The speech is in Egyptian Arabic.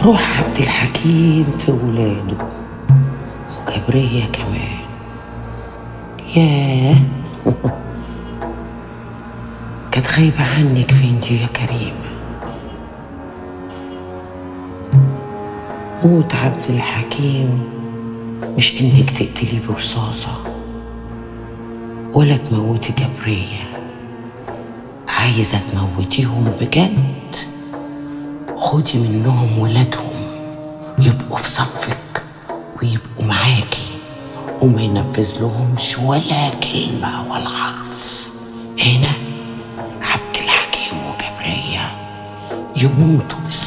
روح عبد الحكيم في ولاده وجبرية كمان ياه كانت خايبة عنك فين دي يا كريمة موت عبد الحكيم مش انك تقتلي برصاصة ولا تموتي جبرية عايزة تموتيهم بجد خدي منهم ولادهم يبقوا في صفك ويبقوا معاكي وما ينفذ لهمش ولا كلمة ولا حرف هنا عبد الحكيم وجبرية يموتوا بس